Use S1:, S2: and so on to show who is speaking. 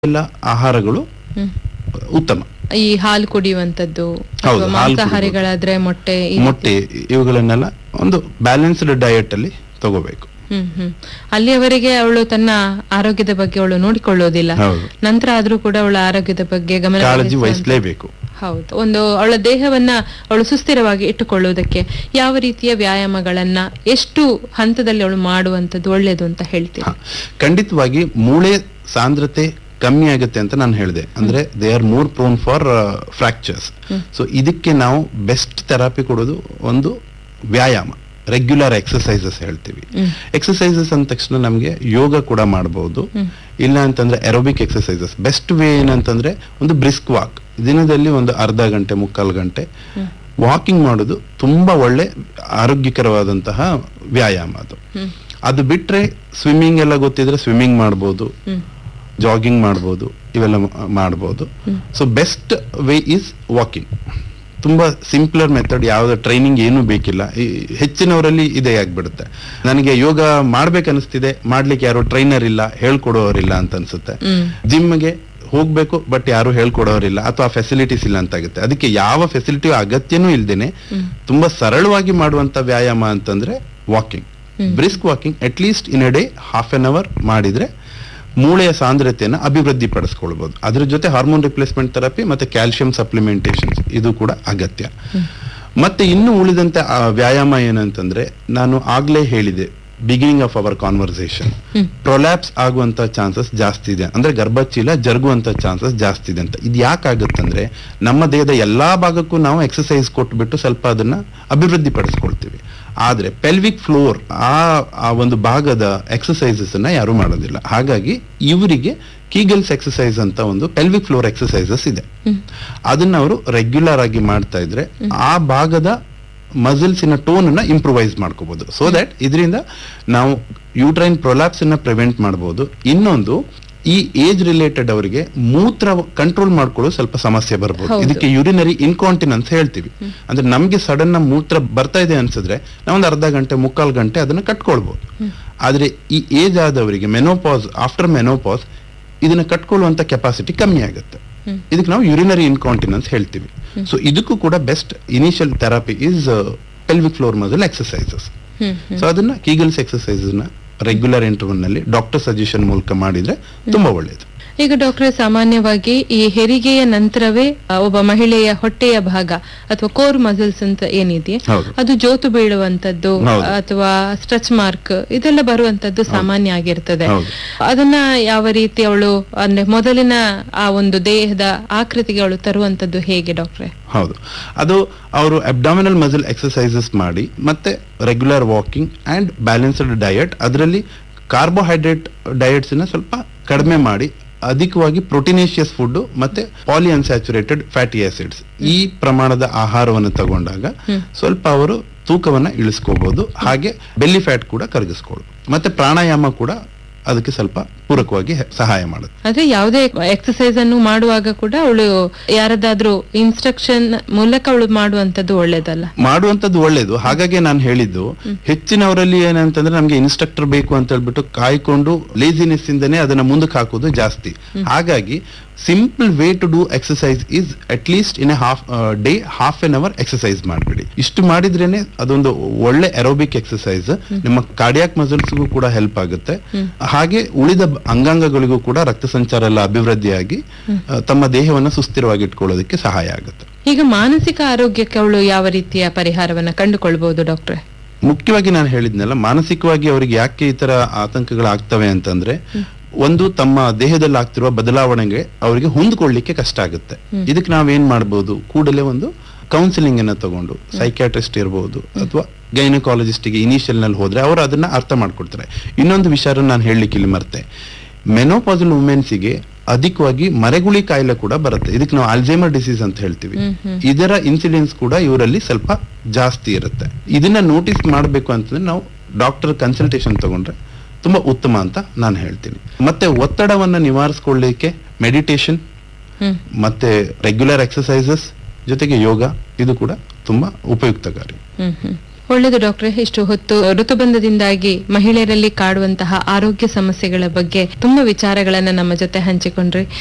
S1: ಎಲ್ಲ ಆಹಾರಗಳು
S2: ಹ್ಮ್.
S1: ಉತ್ತಮ
S2: ಈ ಹಾಲು ಕುಡಿಯುವಂತದ್ದು
S1: ಹೌದು,
S2: ಅಥವಾ
S1: ಹಾಲು
S2: ಮಾಂಸಾಹಾರಿಗಳಾದ್ರೆ ಮೊಟ್ಟೆ ಈ ರೀತಿ.
S1: ಮೊಟ್ಟೆ ಇವುಗಳನ್ನೆಲ್ಲ ಒಂದು ಬ್ಯಾಲೆನ್ಸ್ಡ್ ಡಯಟ್ ಅಲ್ಲಿ ತಗೋಬೇಕು
S2: ಹ್ಮ್ ಹ್ಮ್ ಅಲ್ಲಿಯವರೆಗೆ ಅವಳು ತನ್ನ ಆರೋಗ್ಯದ ಬಗ್ಗೆ ಅವಳು ನೋಡಿಕೊಳ್ಳೋದಿಲ್ಲ
S1: ಹೌದು
S2: ನಂತರ ಆದ್ರೂ ಕೂಡ ಅವಳ ಆರೋಗ್ಯದ ಬಗ್ಗೆ ಗಮನ
S1: ಕಾಳಜಿ
S2: ವಹಿಸುವಂತ-
S1: ವಹಿಸಲೇಬೇಕು
S2: ಹೌದು ಒಂದು ಅವಳ ದೇಹವನ್ನ ಅವಳು ಸುಸ್ಥಿರವಾಗಿ ಇಟ್ಟುಕೊಳ್ಳುವುದಕ್ಕೆ ಯಾವ ರೀತಿಯ ವ್ಯಾಯಾಮಗಳನ್ನ ಎಷ್ಟು ಹಂತದಲ್ಲಿ ಅವಳು ಮಾಡುವಂತದ್ದು ಒಳ್ಳೇದು ಅಂತ ಹೇಳ್ತೀವಿ
S1: ಹ. ಖಂಡಿತವಾಗಿ ಮೂಳೆ ಸಾಂದ್ರತೆ ಕಮ್ಮಿ ಆಗುತ್ತೆ ಅಂತ ನಾನು ಹೇಳಿದೆ ಅಂದ್ರೆ they are more prone for fractures so ಇದಕ್ಕೆ ನಾವು ಬೆಸ್ಟ್ ಥೆರಪಿ ಕೊಡೋದು ಒಂದು ವ್ಯಾಯಾಮ ರೆಗ್ಯುಲರ್ ಎಕ್ಸಸೈಸಸ್ ಹೇಳ್ತೀವಿ
S2: ಹ್ಮ್.
S1: ಎಕ್ಸಸೈಸಸ್ ಅಂದ ತಕ್ಷಣ ನಮಗೆ ಯೋಗ ಕೂಡ ಮಾಡಬಹುದು
S2: ಹ್ಮ್.
S1: ಇಲ್ಲ ಅಂತಂದ್ರೆ ಎರೋಬಿಕ್ ಎಕ್ಸಸೈಸಸ್ ಬೆಸ್ಟ್ ವೇ ಏನಂತಂದ್ರೆ ಒಂದು ಬ್ರಿಸ್ಕ್ ವಾಕ್ ದಿನದಲ್ಲಿ ಒಂದು ಅರ್ಧ ಗಂಟೆ ಮುಕ್ಕಾಲು ಗಂಟೆ ವಾಕಿಂಗ್ ಮಾಡೋದು ತುಂಬಾ ಒಳ್ಳೆ ಆರೋಗ್ಯಕರವಾದಂತಹ ವ್ಯಾಯಾಮ ಅದು
S2: ಹ್ಮ್
S1: ಅದು ಬಿಟ್ರೆ ಸ್ವಿಮ್ಮಿಂಗ್ ಎಲ್ಲ ಗೊತ್ತಿದ್ರೆ ಸ್ವಿಮ್ಮಿಂಗ್ ಮಾಡ್ಬೋದು
S2: ಹ್ಮ್
S1: ಜಾಗಿಂಗ್ ಮಾಡ್ಬೋದು ಇವೆಲ್ಲ ಮ- ಮಾಡ್ಬೋದು so best way is walking ತುಂಬಾ ಸಿಂಪ್ಲರ್ ಮೆಥಡ್ ಯಾವ್ದು ಟ್ರೈನಿಂಗ್ ಏನೂ ಬೇಕಿಲ್ಲ ಈ ಹೆಚ್ಚಿನವರಲ್ಲಿ ಇದೇ ಆಗ್ಬಿಡುತ್ತೆ ನನಗೆ ಯೋಗ ಮಾಡ್ಬೇಕನ್ನಿಸ್ತಿದೆ ಮಾಡ್ಲಿಕ್ಕೆ ಯಾರೋ ಟ್ರೈನರ್ ಇಲ್ಲ ಹೇಳ್ಕೊಡೋರಿಲ್ಲ ಅಂತ ಅನ್ಸುತ್ತೆ
S2: ಹ್ಮ್
S1: ಜಿಮ್ಗೆ ಹೋಗ್ಬೇಕು ಬಟ್ ಯಾರು ಹೇಳ್ಕೊಡೋರಿಲ್ಲ ಅಥವಾ ಫೆಸಿಲಿಟೀಸ್ ಇಲ್ಲ ಅಂತ ಆಗುತ್ತೆ ಅದಕ್ಕೆ ಯಾವ ಫೆಸಿಲಿಟಿ ಅಗತ್ಯನೂ ಇಲ್ದೇನೆ ತುಂಬಾ ಸರಳವಾಗಿ ಮಾಡುವಂತ ವ್ಯಾಯಾಮ ಅಂತಂದ್ರೆ walking brisk walking at least in a day half an hour ಮಾಡಿದ್ರೆ ಮೂಳೆಯ ಸಾಂದ್ರತೆಯನ್ನು ಅಭಿವೃದ್ಧಿ ಪಡಿಸ್ಕೊಳ್ಬಹುದು ಅದ್ರ ಜೊತೆ ಹಾರ್ಮೋನ್ ರಿಪ್ಲೇಸ್ಮೆಂಟ್ ಥೆರಪಿ ಮತ್ತೆ ಕ್ಯಾಲ್ಸಿಯಂ ಸಪ್ಲಿಮೆಂಟೇಷನ್ ಇದು ಕೂಡ ಅಗತ್ಯ ಮತ್ತೆ ಇನ್ನು ಉಳಿದಂತೆ ಆ ವ್ಯಾಯಾಮ ಏನಂತಂದ್ರೆ ನಾನು ಆಗ್ಲೇ ಹೇಳಿದೆ beginning of our conversation prolapse ಆಗುವಂತ ಚಾನ್ಸಸ್ ಜಾಸ್ತಿ ಇದೆ ಅಂದ್ರೆ ಗರ್ಭಚೀಲ ಜರುಗುವಂತ ಚಾನ್ಸಸ್ ಜಾಸ್ತಿ ಇದೆ ಅಂತ ಇದು ಯಾಕಾಗುತ್ತಂದ್ರೆ ನಮ್ಮ ದೇಹದ ಎಲ್ಲಾ ಭಾಗಕ್ಕೂ ನಾವು ಎಕ್ಸಸೈಸ್ ಕೊಟ್ಬಿಟ್ಟು ಸ್ವಲ್ಪ ಅದನ್ನ ಅಭಿವೃದ್ಧಿ ಪಡಿಸ್ಕೊಳ್ತೀವಿ ಆದ್ರೆ ಪೆಲ್ವಿಕ್ ಫ್ಲೋರ್ ಆ ಆ ಒಂದು ಭಾಗದ ಎಕ್ಸಸೈಸಸ್ ಅನ್ನ ಯಾರು ಮಾಡೋದಿಲ್ಲ ಹಾಗಾಗಿ ಇವರಿಗೆ ಕೀಗಲ್ಸ್ ಎಕ್ಸಸೈಸ್ ಅಂತ ಒಂದು ಪೆಲ್ವಿಕ್ ಫ್ಲೋರ್ ಎಕ್ಸಸೈಸಸ್ ಇದೆ ಅದನ್ನ ಅವರು ರೆಗ್ಯುಲರ್ ಆಗಿ ಮಾಡ್ತಾ ಇದ್ರೆ ಆ ಭಾಗದ ಮಸಲ್ಸಿನ ಟೋನ್ ಅನ್ನ ಇಂಪ್ರೂವೈಸ್ ಮಾಡ್ಕೋಬಹುದು ಸೊ ದಟ್ ಇದರಿಂದ ನಾವು ಯೂಟ್ರೈನ್ ಪ್ರೊಲಾಪ್ಸ್ ಅನ್ನ ಪ್ರಿವೆಂಟ್ ಮಾಡಬಹುದು ಇನ್ನೊಂದು ಈ ಏಜ್ ರಿಲೇಟೆಡ್ ಅವರಿಗೆ ಮೂತ್ರ ಕಂಟ್ರೋಲ್ ಮಾಡ್ಕೊಳ್ಳೋ ಸ್ವಲ್ಪ ಸಮಸ್ಯೆ ಬರ್ಬೋದು
S2: ಹೌದು.
S1: ಇದಕ್ಕೆ ಯುರಿನರಿ ಇನ್ಕಾಂಟಿನೆನ್ಸ್ ಹೇಳ್ತೀವಿ ಅಂದ್ರೆ ನಮ್ಗೆ ಸಡನ್ ಮೂತ್ರ ಬರ್ತಾ ಇದೆ ಅನ್ಸಿದ್ರೆ ನಾವೊಂದು ಅರ್ಧ ಗಂಟೆ ಮುಕ್ಕಾಲು ಗಂಟೆ ಅದನ್ನ ಕಟ್ಕೊಳ್ಬಹುದು ಆದ್ರೆ ಈ ಏಜ್ ಆದವರಿಗೆ ಮೆನೋಪಾಸ್ ಆಫ್ಟರ್ ಮೆನೋಪಾಸ್ ಇದನ್ನ ಕಟ್ಕೊಳ್ಳುವಂತ ಕೆಪಾಸಿಟಿ ಕಮ್ಮಿ ಆಗುತ್ತೆ ಇದಕ್ಕೆ ನಾವು ಯುರಿನರಿ ಇನ್ಕಾಂಟಿನೆನ್ಸ್ ಹೇಳ್ತೀವಿ ಸೊ ಇದಕ್ಕೂ ಕೂಡ best initial therapy is pelvic floor muscle exercises
S2: hmm
S1: so ಅದನ್ನ ಕೀಗಲ್ಸ್ ಎಕ್ಸಸೈಸ್ ನ ರೆಗ್ಯುಲರ್ ಇಂಟರ್ವಲ್ ನಲ್ಲಿ ಡಾಕ್ಟರ್ ಸಜೆಷನ್ ಮೂಲಕ ಮಾಡಿದ್ರೆ ತುಂಬಾ ಒಳ್ಳೇದು
S2: ಈಗ ಡಾಕ್ಟ್ರೆ ಸಾಮಾನ್ಯವಾಗಿ ಈ ಹೆರಿಗೆಯ ನಂತರವೇ ಆ, ಒಬ್ಬ ಮಹಿಳೆಯ ಹೊಟ್ಟೆಯ ಭಾಗ ಅಥವಾ ಕೋರ್ ಮಸಲ್ಸ್ ಅಂತ ಏನಿದೆ
S1: ಹೌದು.
S2: ಅದು ಜೋತು ಬೀಳುವಂತದ್ದು
S1: ಹೌದು.
S2: ಅಥವಾ ಸ್ಟ್ರೆಚ್ ಮಾರ್ಕ್ ಇದೆಲ್ಲ ಬರುವಂತದ್ದು ಸಾಮಾನ್ಯ ಆಗಿರ್ತದೆ
S1: ಹೌದು.
S2: ಅದನ್ನ ಯಾವ ರೀತಿ ಅವಳು ಅಂದ್ರೆ ಮೊದಲಿನ ಆ ಒಂದು ದೇಹದ ಆಕೃತಿಗೆ ಅವಳು ತರುವಂತದ್ದು ಹೇಗೆ ಡಾಕ್ಟ್ರೆ
S1: ಹೌದು ಅದು ಅವರು ಅಬ್ಡಾಮಿನಲ್ ಮಸಲ್ ಎಕ್ಸಸೈಸಸ್ ಮಾಡಿ ಮತ್ತೆ regular walking and balanced diet ಅದರಲ್ಲಿ ಕಾರ್ಬೋಹೈಡ್ರೇಟ್ ಡಯಟ್ಸ್ ನ ಸ್ವಲ್ಪ ಕಡಿಮೆ ಮಾಡಿ ಅಧಿಕವಾಗಿ ಪ್ರೋಟೀನೇಷಿಯಸ್ ಫುಡ್ ಮತ್ತೆ ಪಾಲಿ ಅನ್ಸ್ಯಾಚುರೇಟೆಡ್ ಫ್ಯಾಟಿ ಆಸಿಡ್ಸ್ ಈ ಪ್ರಮಾಣದ ಆಹಾರವನ್ನು ತಗೊಂಡಾಗ ಸ್ವಲ್ಪ ಅವರು ತೂಕವನ್ನ ಇಳಿಸ್ಕೋಬಹುದು ಹಾಗೆ ಬೆಲ್ಲಿ ಫ್ಯಾಟ್ ಕೂಡ ಕರಗಿಸ್ಕೊಳ್ಳು ಮತ್ತೆ ಪ್ರಾಣಾಯಾಮ ಕೂಡ ಅದಕ್ಕೆ ಸ್ವಲ್ಪ ಪೂರಕವಾಗಿ ಹೆ- ಸಹಾಯ ಮಾಡುತ್ತೆ
S2: ಆದ್ರೆ ಯಾವುದೇ ಎಕ್ಸಸೈಸ್ ಅನ್ನು ಮಾಡುವಾಗ ಕೂಡ ಅವಳು ಯಾರದಾದ್ರೂ ಇನ್ಸ್ಟ್ರಕ್ಷನ್ ಮೂಲಕ ಅವಳು ಮಾಡುವಂತದ್ದು ಒಳ್ಳೇದಲ್ಲ
S1: ಮಾಡುವಂತದ್ದು ಒಳ್ಳೇದು ಹಾಗಾಗಿ ನಾನು ಹೇಳಿದ್ದು ಹೆಚ್ಚಿನವರಲ್ಲಿ ಏನಂತಂದ್ರೆ ನಮ್ಗೆ ಇನ್ಸ್ಟ್ರಕ್ಟರ್ ಬೇಕು ಅಂತ ಹೇಳ್ಬಿಟ್ಟು ಕಾಯ್ಕೊಂಡು ಲೇಸಿನೆಸ್ ಇಂದನೇ ಅದನ್ನ ಮುಂದಕ್ಕೆ ಹಾಕೋದು ಜಾಸ್ತಿ ಹಾಗಾಗಿ simple way to do exercise is at least in a half day half an hour exercise ಮಾಡ್ಬಿಡಿ ಇಷ್ಟು ಮಾಡಿದ್ರೇನೆ ಅದೊಂದು ಒಳ್ಳೆ ಎರೋಬಿಕ್ ಎಕ್ಸಸೈಸ್ ನಿಮ್ಮ ಕಾರ್ಡಿಯಾಕ್ ಮಸಲ್ಸ್ಗೂ ಕೂಡ ಹೆಲ್ಪ್ ಆಗುತ್ತೆ ಹಾಗೆ ಉಳಿದ ಬ- ಅಂಗಾಂಗಗಳಿಗೂ ಕೂಡ ರಕ್ತ ಸಂಚಾರ ಎಲ್ಲ ಅಭಿವೃದ್ಧಿಯಾಗಿ ಆ, ತಮ್ಮ ದೇಹವನ್ನ ಸುಸ್ಥಿರವಾಗಿ ಇಟ್ಕೊಳ್ಳೋದಕ್ಕೆ ಸಹಾಯ ಆಗುತ್ತೆ
S2: ಈಗ ಮಾನಸಿಕ ಆರೋಗ್ಯಕ್ಕೆ ಅವಳು ಯಾವ ರೀತಿಯ ಪರಿಹಾರವನ್ನ ಕಂಡುಕೊಳ್ಬಹುದು ಡಾಕ್ಟ್ರೆ
S1: ಮುಖ್ಯವಾಗಿ ನಾನು ಹೇಳಿದ್ನಲ್ಲ ಮಾನಸಿಕವಾಗಿ ಅವರಿಗೆ ಯಾಕೆ ಈ ತರ ಆತಂಕಗಳಾಗ್ತವೆ ಅಂತಂದ್ರೆ ಒಂದು ತಮ್ಮ ದೇಹದಲ್ಲಿ ಆಗ್ತಿರುವ ಬದಲಾವಣೆಗೆ ಅವರಿಗೆ ಹೊಂದ್ಕೊಳ್ಳಿಕ್ಕೆ ಕಷ್ಟ ಆಗುತ್ತೆ ಇದಕ್ಕೆ ನಾವೇನ್ ಮಾಡ್ಬೋದು ಕೂಡಲೇ ಒಂದು ಕೌನ್ಸಿಲಿಂಗ್ ಅನ್ನ ತಗೊಂಡು ಸೈಕ್ಯಾಟ್ರಿಸ್ಟ್ ಇರಬಹುದು ಅಥವಾ ಗೈನಕಾಲಜಿಸ್ಟ್ಗೆ ಇನಿಷಿಯಲ್ ನಲ್ಲಿ ಹೋದ್ರೆ ಅವರು ಅದನ್ನ ಅರ್ಥ ಮಾಡ್ಕೊಡ್ತಾರೆ ಇನ್ನೊಂದು ವಿಚಾರ ನಾನು ಹೇಳಲಿಕ್ಕೆ ಇಲ್ಲಿ ಮರ್ತೆ ಮೆನೋಪಾಸಲ್ ವುಮೆನ್ಸಿಗೆ ಅಧಿಕವಾಗಿ ಮರೆಗುಳಿ ಕಾಯಿಲೆ ಕೂಡ ಬರುತ್ತೆ ಇದಕ್ಕೆ ನಾವು ಅಲ್ಝೈಮರ್ ಡಿಸೀಸ್ ಅಂತ ಹೇಳ್ತೀವಿ ಇದರ ಇನ್ಸಿಡೆನ್ಸ್ ಕೂಡ ಇವರಲ್ಲಿ ಸ್ವಲ್ಪ ಜಾಸ್ತಿ ಇರುತ್ತೆ ಇದನ್ನ ನೋಟಿಸ್ ಮಾಡಬೇಕು ಅಂತಂದ್ರೆ ನಾವು ಡಾಕ್ಟರ್ ಕನ್ಸಲ್ಟೇಷನ್ ತಗೊಂಡ್ರೆ ತುಂಬಾ ಉತ್ತಮ ಅಂತ ನಾನು ಹೇಳ್ತೀನಿ ಮತ್ತೆ ಒತ್ತಡವನ್ನ ನಿವಾರಿಸ್ಕೊಳ್ಳಿಕ್ಕೆ ಮೆಡಿಟೇಷನ್
S2: ಹ್ಮ್
S1: ಮತ್ತೆ ರೆಗ್ಯುಲರ್ ಎಕ್ಸಸೈಸಸ್ ಜೊತೆಗೆ ಯೋಗ ಇದು ಕೂಡ ತುಂಬಾ ಉಪಯುಕ್ತಕಾರಿ
S2: ಹ್ಮ್ ಹ್ಮ್ ಒಳ್ಳೆಯದು ಡಾಕ್ಟ್ರೆ ಇಷ್ಟು ಹೊತ್ತು ಋತುಬಂಧದಿಂದಾಗಿ ಮಹಿಳೆಯರಲ್ಲಿ ಕಾಡುವಂತಹ ಆರೋಗ್ಯ ಸಮಸ್ಯೆಗಳ ಬಗ್ಗೆ ತುಂಬಾ ವಿಚಾರಗಳನ್ನ ನಮ್ಮ ಜೊತೆ ಹಂಚಿಕೊಂಡ್ರಿ